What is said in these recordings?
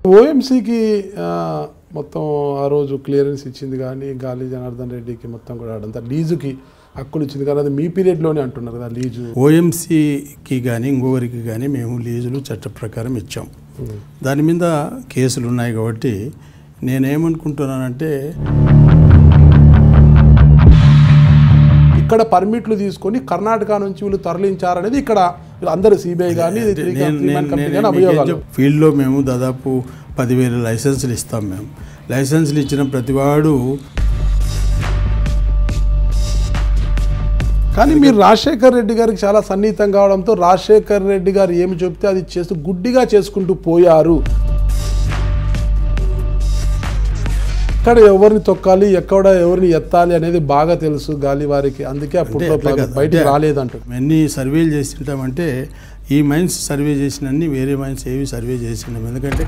ఓఎంసీకి మొత్తం ఆ రోజు క్లియరెన్స్ ఇచ్చింది కానీ గాలి జనార్దన్ రెడ్డికి మొత్తం కూడా అదంతా లీజుకి హక్కులు ఇచ్చింది కానీ అది మీ పీరియడ్లోనే అంటున్నారు కదా లీజు ఓఎంసీకి కానీ ఇంకొకరికి కానీ మేము లీజులు చట్ట ప్రకారం ఇచ్చాం దాని మీద కేసులు ఉన్నాయి కాబట్టి నేనేమనుకుంటున్నానంటే ఇక్కడ పర్మిట్లు తీసుకొని కర్ణాటక నుంచి వీళ్ళు తరలించారనేది ఇక్కడ అందరు సిబిఐ కానీ ఇది త్రీ నేను- త్రీ మ్యాన్ నేను- కంపెనీ నేను కానీ మీకేం అభియోగాలు చెప్- ఫీల్డ్లో మేము దాదాపు పదివేల లైసెన్సులు ఇస్తాం మేము లైసెన్సులు ఇచ్చిన ప్రతివాడు కానీ మీరు రాజశేఖర్ రెడ్డి గారికి చాలా సన్నిహితం కావడంతో రాజశేఖర్ రెడ్డి గారు ఏమి చెప్తే అది చేస్తూ గుడ్డిగా చేసుకుంటూ పోయారు ఎక్కడ ఎవరిని తొక్కాలి ఎక్కడ ఎవరిని ఎత్తాలి అనేది బాగా తెలుసు గాలి వారికి అందుకే అప్పుడు అట్లా కాదు. బయటికి అంటే రాలేదంట ఎన్ని సర్వేలు చేసింటామంటే ఈ మైన్స్ సర్వే చేసినన్ని వేరే మైన్స్ ఏవి సర్వే చేసినాం ఎందుకంటే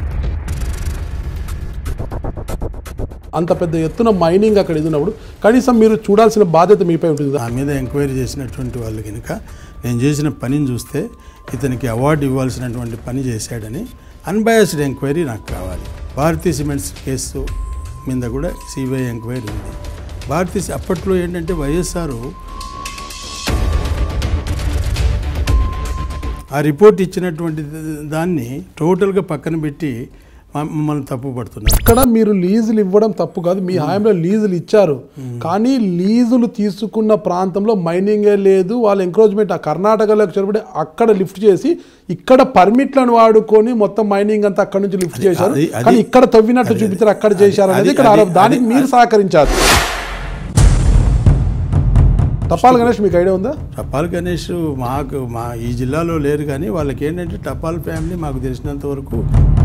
అంత పెద్ద ఎత్తున మైనింగ్ అక్కడ ఇది ఉన్నప్పుడు కనీసం మీరు చూడాల్సిన బాధ్యత మీపై ఉంటుంది కదా. నా మీద ఎంక్వైరీ చేసినటువంటి వాళ్ళు కనుక నేను చేసిన పనిని చూస్తే ఇతనికి అవార్డు ఇవ్వాల్సినటువంటి పని చేశాడని అన్బయాస్డ్ ఎంక్వైరీ నాకు కావాలి భారతీయ సిమెంట్స్ కేసు మీద కూడా సిబిఐ ఎంక్వైరీ ఉంది భారతీయ అప్పట్లో ఏంటంటే వైఎస్ఆర్ ఆ రిపోర్ట్ ఇచ్చినటువంటి దాన్ని టోటల్గా పక్కన పెట్టి మ- మమ్మల్ని తప్పు పడుతున్నారు ఇక్కడ మీరు లీజులు ఇవ్వడం తప్పు కాదు మీ హాయంలో లీజులు ఇచ్చారు కానీ లీజులు తీసుకున్న ప్రాంతంలో మైనింగే లేదు వాళ్ళ ఎంక్రోచ్మెంట్ ఆ కర్ణాటకలోకి చొరబడి అక్కడ లిఫ్ట్ చేసి ఇక్కడ పర్మిట్లను వాడుకొని మొత్తం మైనింగ్ అంతా అక్కడ నుంచి లిఫ్ట్ చేశారు అది- అది- కానీ ఇక్కడ తవ్వినట్టు చూపించారు అక్కడ చేశారు అనేది అది- ఇక్కడ అది- ఆరోపణ. దానికి మీరు సహకరించారు తపాల్ గణేష్ మీకు ఐడియా ఉందా టపాల్ గణేష్ మాకు మా ఈ జిల్లాలో లేరు కానీ వాళ్ళకి ఏంటంటే టపాల్ ఫ్యామిలీ మాకు తెలిసినంత వరకు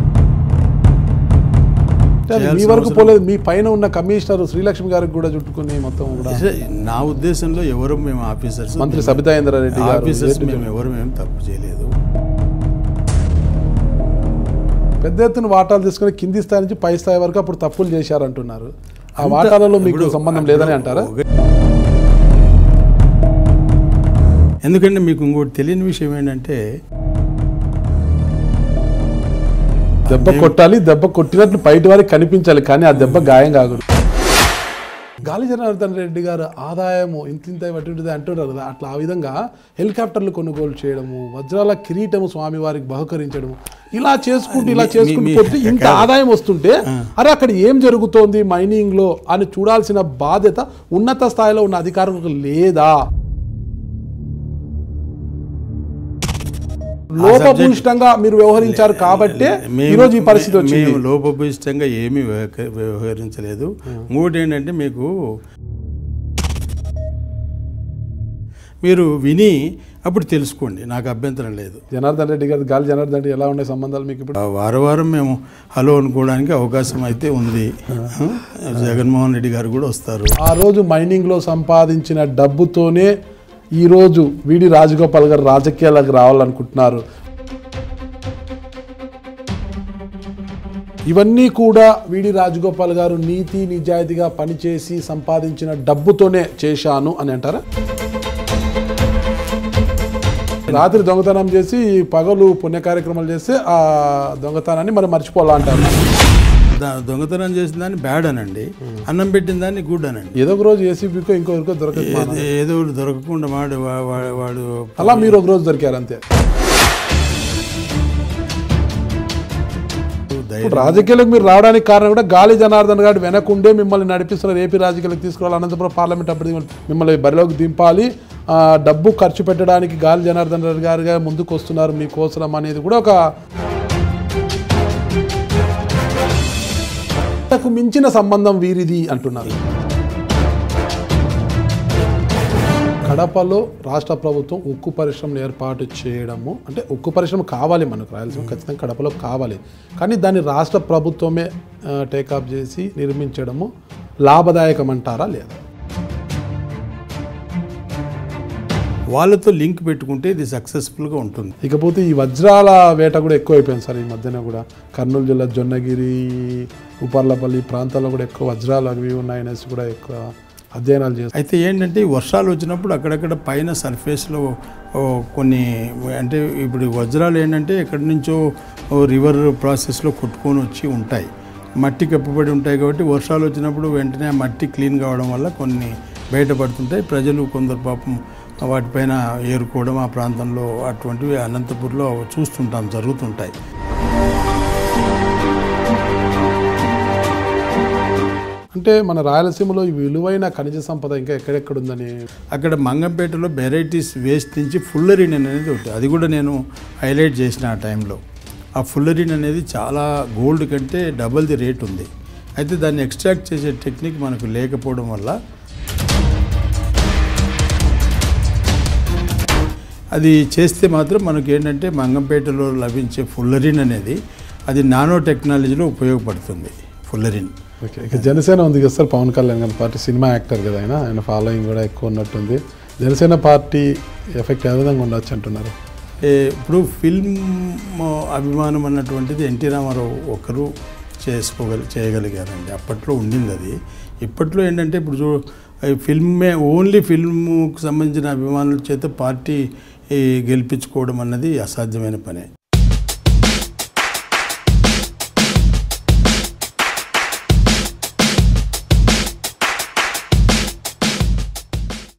అంటే అది మీ చేయాల్సిన వరకు అవసరం- పోలేదు మీ పైన ఉన్న కమిషనర్ శ్రీలక్ష్మి గారికి కూడా చుట్టుకుని మొత్తం కూడా నా ఉద్దేశంలో ఎవరు మేము ఆఫీసర్స్ మంత్రి సబితాయేంద్ర రెడ్డి గారు ఆఫీసర్స్ మేము ఎవరు మేము తప్పు చేయలేదు పెద్ద ఎత్తున వాటాలు తీసుకుని కింది స్థాయి నుంచి పై స్థాయి వరకు అప్పుడు తప్పులు చేశారంటున్నారు ఆ వాటాలలో మీకు ఇప్పుడు- సంబంధం లేదని అంటారా ఒక- ఎందుకంటే మీకు ఇంకోటి తెలియని విషయం ఏంటంటే దెబ్బ కొట్టాలి దెబ్బ కొట్టినట్లు బయట వారికి కనిపించాలి కానీ ఆ దెబ్బ గాయం కాకూడదు గాలి జనార్దన్ రెడ్డి గారు ఆదాయము ఇంత ఇంత పట్టింటుంది అంటున్నారు కదా అట్లా ఆ విధంగా హెలికాప్టర్లు కొనుగోలు చేయడము వజ్రాల కిరీటము స్వామి వారికి బహుకరించడము ఇలా చేసుకుంటూ ఇలా మీ- చేసుకుంటూ మీ- పోతే ఇంత ఆదాయం వస్తుంటే అరే అక్కడ ఏం జరుగుతోంది మైనింగ్ లో అని చూడాల్సిన బాధ్యత ఉన్నత స్థాయిలో ఉన్న అధికారులకు లేదా లోపభూయిష్టంగా మీరు వ్యవహరించారు కాబట్టే మేము- ఈరోజు ఈ పరిస్థితి వచ్చింది మేము లోపభూయిష్టంగా ఏమీ వ్యవహ- వ్యవహరించలేదు ఇంకోటి ఏంటంటే మీకు మీరు విని అప్పుడు తెలుసుకోండి నాకు అభ్యంతరం లేదు జనార్దన్ రెడ్డి గారు గాలి జనార్దన్ రెడ్డి ఎలా ఉండే సంబంధాలు మీకు ఇప్పుడు ఆ వారం వారం మేము హలో అనుకోవడానికి అవకాశం అయితే ఉంది జగన్మోహన్ రెడ్డి గారు కూడా వస్తారు ఆ రోజు మైనింగ్ లో సంపాదించిన డబ్బుతోనే ఈ రోజు విడి రాజగోపాల్ గారు రాజకీయాలకు రావాలనుకుంటున్నారు ఇవన్నీ కూడా విడి రాజగోపాల్ గారు నీతి నిజాయితీగా పనిచేసి సంపాదించిన డబ్బుతోనే చేశాను అని అంటారా రాత్రి దొంగతనం చేసి పగలు పుణ్య కార్యక్రమాలు చేస్తే ఆ దొంగతనాన్ని మరి మర్చిపోవాలంటారు దా- దొంగతనం చేసిన దాన్ని బ్యాడ్ అనండి అన్నం పెట్టిన దాన్ని గుడ్ అనండి ఏదో ఒక రోజు ఏసీబీకో ఇంకొకరికో దొరకదు ఏదో- ఏదో ఒకటి దొరకకుండా వాడు వా- వా- వాడు అలా మీరు ఒక రోజు దొరికారు అంతే ధైర్యం ఇప్పుడు రాజకీయాలకు మీరు రావడానికి కారణం కూడా గాలి జనార్దన్ గారు వెనకుండే మిమ్మల్ని నడిపిస్తున్నారు ఏపీ రాజకీయాలకు తీసుకురావాలి అనంతపురం పార్లమెంట్ అప్పుడు మిమ్మల్ని బరిలోకి దింపాలి ఆ, డబ్బు ఖర్చు పెట్టడానికి గాలి జనార్దన్ రెడ్డి గారుగా ముందుకు వస్తున్నారు మీకోసం అనేది కూడా ఒక అంతకు మించిన సంబంధం వీరిది అంటున్నారు కడపలో రాష్ట్ర ప్రభుత్వం ఉక్కు పరిశ్రమను ఏర్పాటు చేయడము అంటే ఉక్కు పరిశ్రమ కావాలి మనకు రాయలసీమ ఖచ్చితంగా కడపలో కావాలి కానీ దాన్ని రాష్ట్ర ప్రభుత్వమే టేకప్ చేసి నిర్మించడము లాభదాయకం అంటారా లేదా వాళ్ళతో లింక్ పెట్టుకుంటే ఇది సక్సెస్ఫుల్గా ఉంటుంది ఇకపోతే ఈ వజ్రాల వేట కూడా ఎక్కువైపోయింది సార్ ఈ మధ్యన కూడా కర్నూలు జిల్లా జొన్నగిరి ఉప్పర్లపల్లి ప్రాంతాల్లో కూడా ఎక్కువ వజ్రాలు అవి ఉన్నాయనేసి కూడా ఎక్కువ అధ్యయనాలు చేస్తారు అయితే ఏంటంటే ఈ వర్షాలు వచ్చినప్పుడు అక్కడక్కడ పైన సర్ఫేస్లో ఓ, కొన్ని అంటే ఇప్పుడు ఈ వజ్రాలు ఏంటంటే ఎక్కడి నుంచో ఓ రివర్ ప్రాసెస్లో కొట్టుకొని వచ్చి ఉంటాయి మట్టి కప్పబడి ఉంటాయి కాబట్టి వర్షాలు వచ్చినప్పుడు వెంటనే ఆ మట్టి క్లీన్ కావడం వల్ల కొన్ని బయటపడుతుంటాయి ప్రజలు కొందరు పాపం వాటిపైన ఏరుకోవడం ఆ ప్రాంతంలో అటువంటివి అనంతపూర్లో చూస్తుంటాం జరుగుతుంటాయి అంటే మన రాయలసీమలో ఈ విలువైన ఖనిజ సంపద ఇంకా ఎక్కడెక్కడ ఉందని అక్కడ మంగంపేటలో వెరైటీస్ వేస్ట్ నుంచి ఫుల్లరిన్ అనేది ఒకటి అది కూడా నేను హైలైట్ చేసిన ఆ టైంలో ఆ ఫుల్లరిన్ అనేది చాలా గోల్డ్ కంటే డబల్ ది రేట్ ఉంది అయితే దాన్ని ఎక్స్ట్రాక్ట్ చేసే టెక్నిక్ మనకు లేకపోవడం వల్ల అది చేస్తే మాత్రం మనకి ఏంటంటే మంగంపేటలో లభించే ఫుల్లరిన్ అనేది అది నానో టెక్నాలజీలో ఉపయోగపడుతుంది ఫుల్లరిన్ ఓకే ఇక జనసేన ఉంది కదా సార్ పవన్ కళ్యాణ్ గారి పార్టీ సినిమా యాక్టర్ కదా ఆయన ఆయన ఫాలోయింగ్ కూడా ఎక్కువ ఉన్నట్టుంది జనసేన పార్టీ ఎఫెక్ట్ ఏ విధంగా ఉండొచ్చు అంటున్నారు ఏ, ఇప్పుడు ఫిల్మ్ అభిమానం అన్నటువంటిది ఎన్టీ రామారావు ఒకరు చేసుకోగలి చేయగలిగారండి అప్పట్లో ఉండింది అది ఇప్పట్లో ఏంటంటే ఇప్పుడు చూ ఈ ఫిల్మే ఓన్లీ ఫిల్మ్కు సంబంధించిన అభిమానుల చేత పార్టీ ఈ, గెలిపించుకోవడం అన్నది అసాధ్యమైన పనే